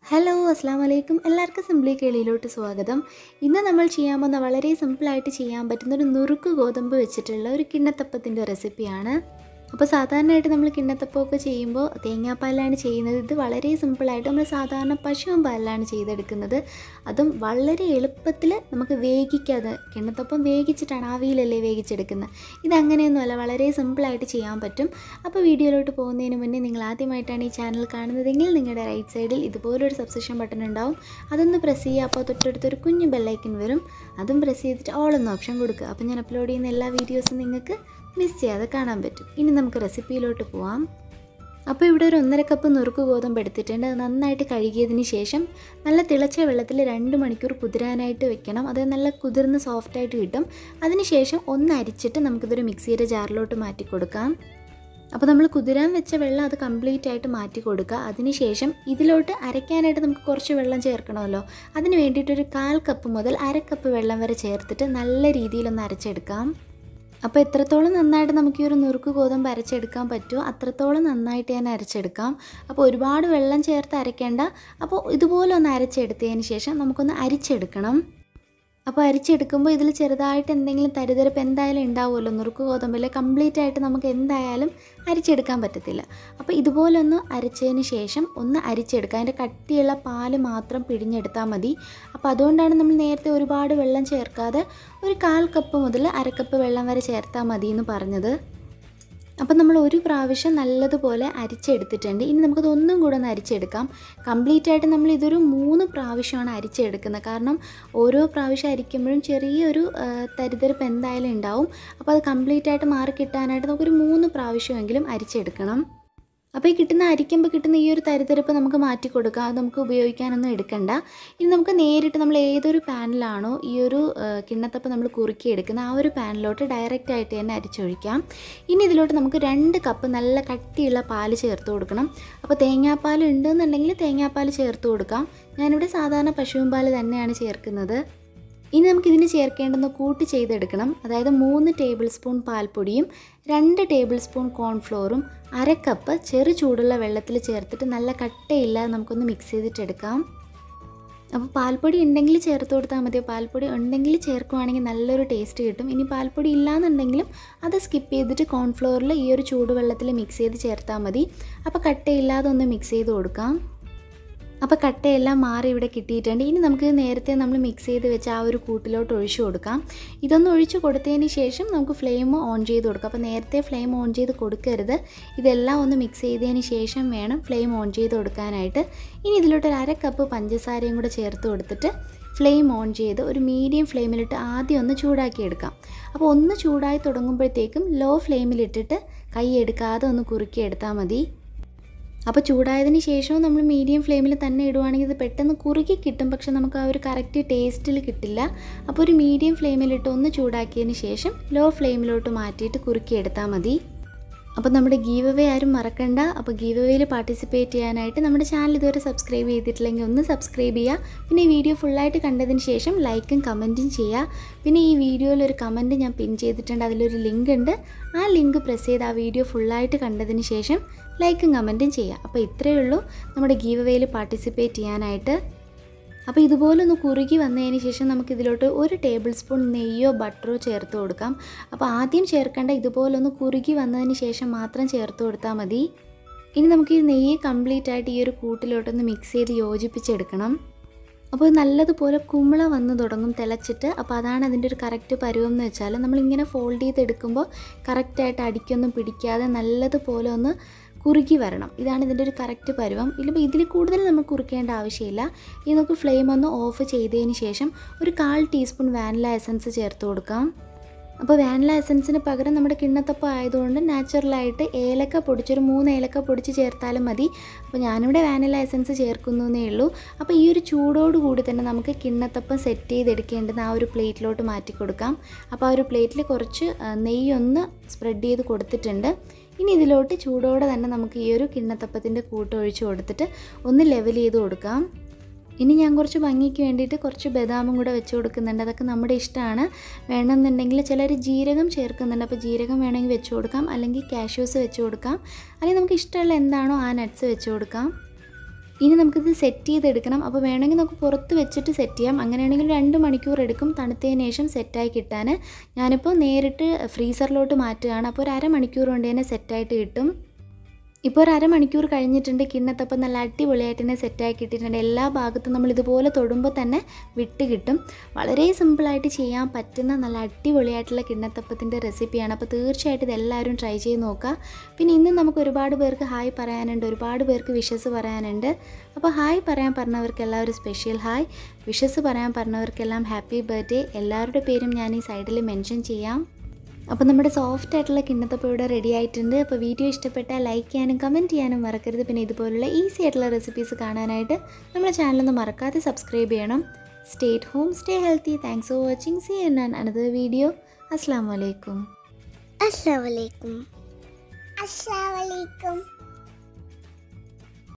hello അസ്സാം വലൈക്കും എല്ലാവർക്കും സിംപ്ലി കേളിയിലോട്ട് സ്വാഗതം ഇന്ന് നമ്മൾ ചെയ്യാൻ പോകുന്ന വളരെ സിമ്പിളായിട്ട് ചെയ്യാൻ പറ്റുന്ന ഒരു നുറുക്ക് ഗോതമ്പ് വെച്ചിട്ടുള്ള ഒരു കിണ്ണത്തപ്പത്തിൻ്റെ റെസിപ്പിയാണ് അപ്പോൾ സാധാരണയായിട്ട് നമ്മൾ കിണ്ണത്തപ്പമൊക്കെ ചെയ്യുമ്പോൾ തേങ്ങാപ്പാലാണ് ചെയ്യുന്നത് ഇത് വളരെ സിമ്പിളായിട്ട് നമ്മൾ സാധാരണ പശുവും പാലിലാണ് ചെയ്തെടുക്കുന്നത് അതും വളരെ എളുപ്പത്തിൽ നമുക്ക് വേവിക്കാതെ കിണ്ണത്തപ്പം വേവിച്ചിട്ടാണ് ആവിയിലല്ലേ വേവിച്ചെടുക്കുന്നത് ഇതങ്ങനെയൊന്നുമല്ല വളരെ സിമ്പിളായിട്ട് ചെയ്യാൻ പറ്റും അപ്പോൾ വീഡിയോയിലോട്ട് പോകുന്നതിന് മുന്നേ നിങ്ങൾ ആദ്യമായിട്ടാണ് ഈ ചാനൽ കാണുന്നതെങ്കിൽ നിങ്ങളുടെ റൈറ്റ് സൈഡിൽ ഇതുപോലൊരു സബ്സ്ക്രിപ്ഷൻ ബട്ടൺ ഉണ്ടാവും അതൊന്ന് പ്രസ് ചെയ്യുക അപ്പോൾ തൊട്ടടുത്തൊരു കുഞ്ഞു ബെല്ലൈക്കൻ വരും അതും പ്രസ് ചെയ്തിട്ട് ഓൾ എന്ന ഓപ്ഷൻ കൊടുക്കുക അപ്പോൾ ഞാൻ അപ്ലോഡ് ചെയ്യുന്ന എല്ലാ വീഡിയോസും നിങ്ങൾക്ക് മിസ് ചെയ്യാതെ കാണാൻ പറ്റും ഇനി നമുക്ക് റെസിപ്പിയിലോട്ട് പോവാം അപ്പോൾ ഇവിടെ ഒരു ഒന്നര കപ്പ് നുറുക്ക് ഗോതമ്പ് എടുത്തിട്ടുണ്ട് അത് നന്നായിട്ട് കഴുകിയതിന് ശേഷം നല്ല തിളച്ച വെള്ളത്തിൽ രണ്ട് മണിക്കൂർ കുതിരാനായിട്ട് വെക്കണം അത് നല്ല കുതിർന്ന് സോഫ്റ്റായിട്ട് കിട്ടും അതിനുശേഷം ഒന്ന് അരിച്ചിട്ട് നമുക്കിതൊരു മിക്സിയുടെ ജാറിലോട്ട് മാറ്റി കൊടുക്കാം അപ്പോൾ നമ്മൾ കുതിരാൻ വെച്ച വെള്ളം അത് കംപ്ലീറ്റ് ആയിട്ട് മാറ്റി കൊടുക്കുക അതിനുശേഷം ഇതിലോട്ട് അരയ്ക്കാനായിട്ട് നമുക്ക് കുറച്ച് വെള്ളം ചേർക്കണമല്ലോ അതിന് വേണ്ടിയിട്ടൊരു കാൽ കപ്പ് മുതൽ അര കപ്പ് വെള്ളം വരെ ചേർത്തിട്ട് നല്ല രീതിയിലൊന്ന് അരച്ചെടുക്കാം അപ്പോൾ എത്രത്തോളം നന്നായിട്ട് നമുക്ക് ഈ ഒരു നുറുക്ക് ഗോതമ്പ് അരച്ചെടുക്കാൻ പറ്റുമോ അത്രത്തോളം നന്നായിട്ട് ഞാൻ അരച്ചെടുക്കാം അപ്പോൾ ഒരുപാട് വെള്ളം ചേർത്ത് അരയ്ക്കേണ്ട അപ്പോൾ ഇതുപോലെ ഒന്ന് അരച്ചെടുത്തതിന് ശേഷം നമുക്കൊന്ന് അരിച്ചെടുക്കണം അപ്പോൾ അരിച്ചെടുക്കുമ്പോൾ ഇതിൽ ചെറുതായിട്ട് എന്തെങ്കിലും തരിതരപ്പ് എന്തായാലും ഉണ്ടാവുമല്ലോ നുറുക്ക് ഗോതമ്പിൽ കംപ്ലീറ്റ് ആയിട്ട് നമുക്ക് എന്തായാലും അരിച്ചെടുക്കാൻ പറ്റത്തില്ല അപ്പോൾ ഇതുപോലെ ഒന്ന് അരച്ചതിന് ശേഷം ഒന്ന് അരിച്ചെടുക്കുക അതിൻ്റെ കട്ടിയുള്ള പാല് മാത്രം പിഴിഞ്ഞെടുത്താൽ മതി അപ്പോൾ അതുകൊണ്ടാണ് നമ്മൾ നേരത്തെ ഒരുപാട് വെള്ളം ചേർക്കാതെ ഒരു കാൽ കപ്പ് മുതൽ അരക്കപ്പ് വെള്ളം വരെ ചേർത്താൽ മതി എന്ന് പറഞ്ഞത് അപ്പം നമ്മൾ ഒരു പ്രാവശ്യം നല്ലതുപോലെ അരിച്ചെടുത്തിട്ടുണ്ട് ഇനി നമുക്കത് ഒന്നും കൂടെ ഒന്ന് അരിച്ചെടുക്കാം കംപ്ലീറ്റ് ആയിട്ട് നമ്മൾ ഇതൊരു മൂന്ന് പ്രാവശ്യമാണ് അരിച്ചെടുക്കുന്നത് കാരണം ഓരോ പ്രാവശ്യം അരിക്കുമ്പോഴും ചെറിയൊരു ആ, തരിതരിപ്പ് എന്തായാലും ഉണ്ടാവും അപ്പോൾ അത് കംപ്ലീറ്റ് ആയിട്ട് മാറി കിട്ടാനായിട്ട് നമുക്കൊരു മൂന്ന് പ്രാവശ്യമെങ്കിലും അരിച്ചെടുക്കണം അപ്പോൾ ഈ കിട്ടുന്ന അരിക്കുമ്പോൾ കിട്ടുന്ന ഈ ഒരു തരിതരിപ്പ് നമുക്ക് മാറ്റി കൊടുക്കാം അത് നമുക്ക് ഉപയോഗിക്കാനൊന്നും എടുക്കണ്ട ഇനി നമുക്ക് നേരിട്ട് നമ്മൾ ഏതൊരു പാനിലാണോ ഈ ഒരു ആ, കിണ്ണത്തപ്പം നമ്മൾ കുറുക്കി എടുക്കുന്ന ആ ഒരു പാനിലോട്ട് ഡയറക്റ്റ് ആയിട്ട് തന്നെ അരിച്ചൊഴിക്കാം ഇനി ഇതിലോട്ട് നമുക്ക് രണ്ട് കപ്പ് നല്ല കട്ടിയുള്ള പാല് ചേർത്ത് കൊടുക്കണം അപ്പോൾ തേങ്ങാപ്പാൽ ഉണ്ടെന്നുണ്ടെങ്കിൽ തേങ്ങാപ്പാൽ ചേർത്ത് കൊടുക്കാം ഞാനിവിടെ സാധാരണ പശുവും പാൽ തന്നെയാണ് ചേർക്കുന്നത് ഇനി നമുക്കിതിന് ചേർക്കേണ്ടുന്ന കൂട്ട് ചെയ്തെടുക്കണം അതായത് മൂന്ന് ടേബിൾ സ്പൂൺ പാൽപ്പൊടിയും രണ്ട് ടേബിൾ സ്പൂൺ കോൺഫ്ലോറും അര കപ്പ് ചെറു ചൂടുള്ള വെള്ളത്തിൽ ചേർത്തിട്ട് നല്ല കട്ടയില്ലാതെ നമുക്കൊന്ന് മിക്സ് ചെയ്തിട്ടെടുക്കാം അപ്പോൾ പാൽപ്പൊടി ഉണ്ടെങ്കിൽ ചേർത്ത് കൊടുത്താൽ മതി പാൽപ്പൊടി ഉണ്ടെങ്കിൽ ചേർക്കുവാണെങ്കിൽ നല്ലൊരു ടേസ്റ്റ് കിട്ടും ഇനി പാൽപ്പൊടി ഇല്ലാന്നുണ്ടെങ്കിലും അത് സ്കിപ്പ് ചെയ്തിട്ട് കോൺഫ്ലോറിൽ ഈ ഒരു ചൂടുവെള്ളത്തിൽ മിക്സ് ചെയ്ത് ചേർത്താൽ മതി അപ്പോൾ കട്ടയില്ലാതെ ഒന്ന് മിക്സ് ചെയ്ത് കൊടുക്കാം അപ്പോൾ കട്ടയെല്ലാം മാറി ഇവിടെ കിട്ടിയിട്ടുണ്ട് ഇനി നമുക്ക് നേരത്തെ നമ്മൾ മിക്സ് ചെയ്ത് വെച്ച ആ ഒരു കൂട്ടിലോട്ട് ഒഴിച്ചു കൊടുക്കാം ഇതൊന്ന് ഒഴിച്ച് കൊടുത്തതിന് ശേഷം നമുക്ക് ഫ്ലെയിം ഓൺ ചെയ്ത് കൊടുക്കാം അപ്പോൾ നേരത്തെ ഫ്ലെയിം ഓൺ ചെയ്ത് കൊടുക്കരുത് ഇതെല്ലാം ഒന്ന് മിക്സ് ചെയ്തതിന് ശേഷം വേണം ഫ്ലെയിം ഓൺ ചെയ്ത് കൊടുക്കാനായിട്ട് ഇനി ഇതിലോട്ട് ഒരു അര കപ്പ് പഞ്ചസാരയും കൂടെ ചേർത്ത് കൊടുത്തിട്ട് ഫ്ലെയിം ഓൺ ചെയ്ത് ഒരു മീഡിയം ഫ്ലെയിമിലിട്ട് ആദ്യം ഒന്ന് ചൂടാക്കി എടുക്കാം അപ്പോൾ ഒന്ന് ചൂടായി തുടങ്ങുമ്പോഴത്തേക്കും ലോ ഫ്ലെയിമിലിട്ടിട്ട് കൈ എടുക്കാതെ ഒന്ന് കുറുക്കി എടുത്താൽ മതി അപ്പോൾ ചൂടായതിന് ശേഷവും നമ്മൾ മീഡിയം ഫ്ലെയിമിൽ തന്നെ ഇടുവാണെങ്കിൽ ഇത് പെട്ടെന്ന് കുറുകി കിട്ടും പക്ഷെ നമുക്ക് ആ ഒരു കറക്റ്റ് ടേസ്റ്റിൽ കിട്ടില്ല അപ്പോൾ ഒരു മീഡിയം ഫ്ലെയിമിലിട്ട് ഒന്ന് ചൂടാക്കിയതിന് ശേഷം ലോ ഫ്ലെയിമിലോട്ട് മാറ്റിയിട്ട് കുറുക്കി എടുത്താൽ മതി അപ്പോൾ നമ്മുടെ ഗീവ് അവേ ആരും മറക്കണ്ട അപ്പോൾ ഗീവ് അവേയിൽ പാർട്ടിസിപ്പേറ്റ് ചെയ്യാനായിട്ട് നമ്മുടെ ചാനൽ ഇതുവരെ സബ്സ്ക്രൈബ് ചെയ്തിട്ടില്ലെങ്കിൽ ഒന്ന് സബ്സ്ക്രൈബ് ചെയ്യുക പിന്നെ ഈ വീഡിയോ ഫുള്ളായിട്ട് കണ്ടതിന് ശേഷം ലൈക്കും കമൻറ്റും ചെയ്യുക പിന്നെ ഈ വീഡിയോയിൽ ഒരു കമൻറ്റ് ഞാൻ പിൻ ചെയ്തിട്ടുണ്ട് അതിലൊരു ലിങ്ക് ഉണ്ട് ആ ലിങ്ക് പ്രസ് ചെയ്ത് ആ വീഡിയോ ഫുള്ളായിട്ട് കണ്ടതിന് ശേഷം ലൈക്കും കമൻറ്റും ചെയ്യുക അപ്പോൾ ഇത്രയേ ഉള്ളൂ നമ്മുടെ ഗീവ് അവേയിൽ പാർട്ടിസിപ്പേറ്റ് ചെയ്യാനായിട്ട് അപ്പോൾ ഇതുപോലെ ഒന്ന് കുറുകി വന്നതിന് ശേഷം നമുക്ക് ഇതിലോട്ട് ഒരു ടേബിൾ സ്പൂൺ നെയ്യോ ബട്ടറോ ചേർത്ത് കൊടുക്കാം അപ്പോൾ ആദ്യം ചേർക്കേണ്ട ഇതുപോലെ ഒന്ന് കുറുകി വന്നതിന് ശേഷം മാത്രം ചേർത്ത് കൊടുത്താൽ മതി ഇനി നമുക്ക് ഈ നെയ്യ് കംപ്ലീറ്റ് ആയിട്ട് ഈ ഒരു കൂട്ടിലോട്ടൊന്ന് മിക്സ് ചെയ്ത് യോജിപ്പിച്ചെടുക്കണം അപ്പോൾ നല്ലതുപോലെ കുമിള വന്ന് തുടങ്ങും തിളച്ചിട്ട് അപ്പോൾ അതാണ് അതിൻ്റെ ഒരു കറക്റ്റ് പരുവം എന്ന് വെച്ചാൽ നമ്മളിങ്ങനെ ഫോൾഡ് ചെയ്തെടുക്കുമ്പോൾ കറക്റ്റായിട്ട് അടിക്കൊന്നും പിടിക്കാതെ നല്ലതുപോലെ ഒന്ന് കുറുകി വരണം ഇതാണ് ഇതിൻ്റെ ഒരു കറക്റ്റ് പരുവം ഇല്ലെങ്കിൽ ഇതിൽ കൂടുതൽ നമ്മൾ കുറുക്കേണ്ട ആവശ്യമില്ല ഇനി നമുക്ക് ഫ്ലെയിം ഒന്ന് ഓഫ് ചെയ്തതിന് ശേഷം ഒരു കാൽ ടീസ്പൂൺ വാനില എസൻസ് ചേർത്ത് കൊടുക്കാം അപ്പോൾ വാനില എസൻസിന് പകരം നമ്മുടെ കിണ്ണത്തപ്പം ആയതുകൊണ്ട് നാച്ചുറലായിട്ട് ഏലക്ക പൊടിച്ചൊരു മൂന്ന് ഏലക്ക പൊടിച്ച് ചേർത്താലും മതി അപ്പോൾ ഞാനിവിടെ വാനില എസൻസ് ചേർക്കുന്നേ ഉള്ളൂ അപ്പോൾ ഈ ഒരു ചൂടോട് കൂടി തന്നെ നമുക്ക് കിണ്ണത്തപ്പം സെറ്റ് ചെയ്തെടുക്കേണ്ടുന്ന ആ ഒരു പ്ലേറ്റിലോട്ട് മാറ്റി കൊടുക്കാം അപ്പോൾ ആ ഒരു പ്ലേറ്റിൽ കുറച്ച് ആ, നെയ്യൊന്ന് സ്പ്രെഡ് ചെയ്ത് കൊടുത്തിട്ടുണ്ട് ഇനി ഇതിലോട്ട് ചൂടോടെ തന്നെ നമുക്ക് ഈ ഒരു കിണ്ണത്തപ്പത്തിൻ്റെ കൂട്ട് ഒഴിച്ച് കൊടുത്തിട്ട് ഒന്ന് ലെവൽ ചെയ്ത് കൊടുക്കാം ഇനി ഞാൻ കുറച്ച് ഭംഗിക്ക് വേണ്ടിയിട്ട് കുറച്ച് ബദാമും കൂടെ വെച്ച് കൊടുക്കുന്നുണ്ട് അതൊക്കെ നമ്മുടെ ഇഷ്ടമാണ് വേണമെന്നുണ്ടെങ്കിൽ ചിലർ ജീരകം ചേർക്കുന്നുണ്ട് അപ്പോൾ ജീരകം വേണമെങ്കിൽ വെച്ച് കൊടുക്കാം അല്ലെങ്കിൽ കാഷ്യൂസ് വെച്ച് കൊടുക്കാം അല്ലെങ്കിൽ നമുക്ക് ഇഷ്ടമുള്ള എന്താണോ ആ നട്ട്സ് വെച്ച് കൊടുക്കാം ഇനി നമുക്കിത് സെറ്റ് ചെയ്തെടുക്കണം അപ്പോൾ വേണമെങ്കിൽ നമുക്ക് പുറത്ത് വെച്ചിട്ട് സെറ്റ് ചെയ്യാം അങ്ങനെയാണെങ്കിൽ രണ്ട് മണിക്കൂർ എടുക്കും തണുത്തതിന് ശേഷം സെറ്റായി കിട്ടാൻ ഞാനിപ്പോൾ നേരിട്ട് ഫ്രീസറിലോട്ട് മാറ്റുകയാണ് അപ്പോൾ ഒരു അരമണിക്കൂർ കൊണ്ട് തന്നെ സെറ്റായിട്ട് കിട്ടും ഇപ്പോൾ ഒരു അരമണിക്കൂർ കഴിഞ്ഞിട്ടുണ്ട് കിണ്ണത്തപ്പം നല്ല അടിപൊളിയായിട്ട് തന്നെ സെറ്റാക്കി ഇട്ടിട്ടുണ്ട് എല്ലാ ഭാഗത്തും നമ്മൾ ഇതുപോലെ തൊടുമ്പോൾ തന്നെ വിട്ട് കിട്ടും വളരെ സിമ്പിളായിട്ട് ചെയ്യാൻ പറ്റുന്ന നല്ല അടിപൊളിയായിട്ടുള്ള കിണ്ണത്തപ്പത്തിൻ്റെ റെസിപ്പിയാണ് അപ്പോൾ തീർച്ചയായിട്ടും ഇതെല്ലാവരും ട്രൈ ചെയ്ത് നോക്കുക പിന്നെ ഇന്ന് നമുക്ക് ഒരുപാട് പേർക്ക് ഹായ് പറയാനുണ്ട് ഒരുപാട് പേർക്ക് വിഷസ് പറയാനുണ്ട് അപ്പോൾ ഹായ് പറയാൻ പറഞ്ഞവർക്ക് എല്ലാവരും സ്പെഷ്യൽ ഹായ് വിഷസ് പറയാൻ പറഞ്ഞവർക്കെല്ലാം ഹാപ്പി ബർത്ത്ഡേ എല്ലാവരുടെ പേരും ഞാൻ ഈ സൈഡിൽ മെൻഷൻ ചെയ്യാം അപ്പോൾ നമ്മുടെ സോഫ്റ്റ് ആയിട്ടുള്ള കിണ്ണത്തപ്പം ഇവിടെ റെഡി ആയിട്ടുണ്ട് അപ്പോൾ വീഡിയോ ഇഷ്ടപ്പെട്ടാൽ ലൈക്ക് ചെയ്യാനും കമൻറ്റ് ചെയ്യാനും മറക്കരുത് പിന്നെ ഇതുപോലുള്ള ഈസി ആയിട്ടുള്ള റെസിപ്പീസ് കാണാനായിട്ട് നമ്മുടെ ചാനലൊന്ന് മറക്കാതെ സബ്സ്ക്രൈബ് ചെയ്യണം state home stay healthy thanks for watching see in another video അസ്സാം വലൈക്കും അസ്സലാമലൈക്കും അസ്സലാമലൈക്കും